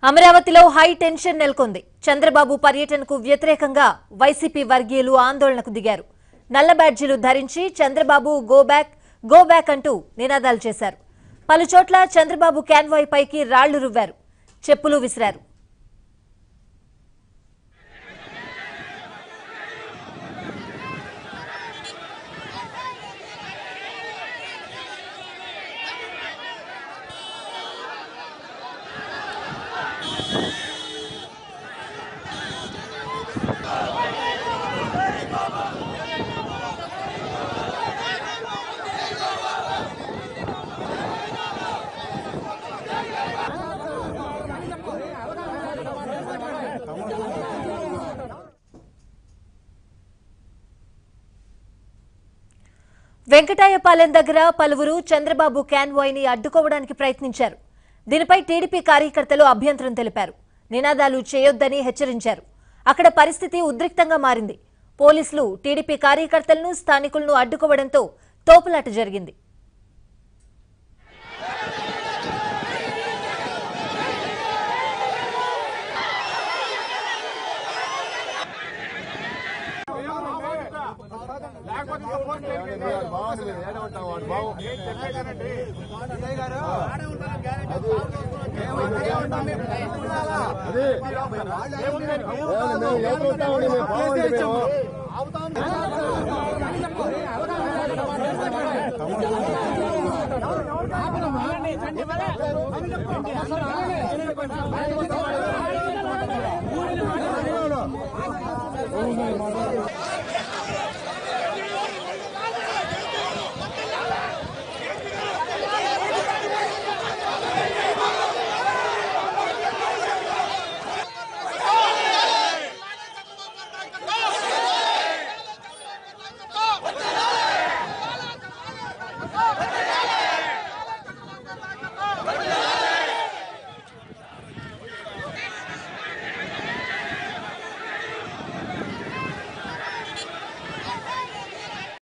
అమరావతిలో high tension నెలకొంది చంద్రబాబు పర్యటనకు వ్యతిరేకంగా వైసీపీ వర్గీయులు ఆందోళనకు దిగారు నల్ల బ్యాడ్జీలు ధరించి Chandrababu go back go back అంటూ నినాదాలు చేశారు పలు చోట్ల చంద్రబాబు క్యాన్వాయ్ పైకి రాళ్లు రువ్వారు చెప్పులు విసిరారు వెంకటాయపాలెం దగ్గర పలువురు చంద్రబాబు క్యాన్వాయ్ ని అడ్డుకోవడానికి ప్రయత్నించారు దీనిపై టీడీపీ కార్యకర్తలు అభ్యంతరం తెలిపారు నినాదాలు చేయొద్దని హెచ్చరించారు అక్కడ పరిస్థితి ఉద్రిక్తంగా మారింది పోలీసులు టీడీపీ కార్యకర్తలను స్థానికులను అడ్డుకోవడంతో తోపులాట జరిగింది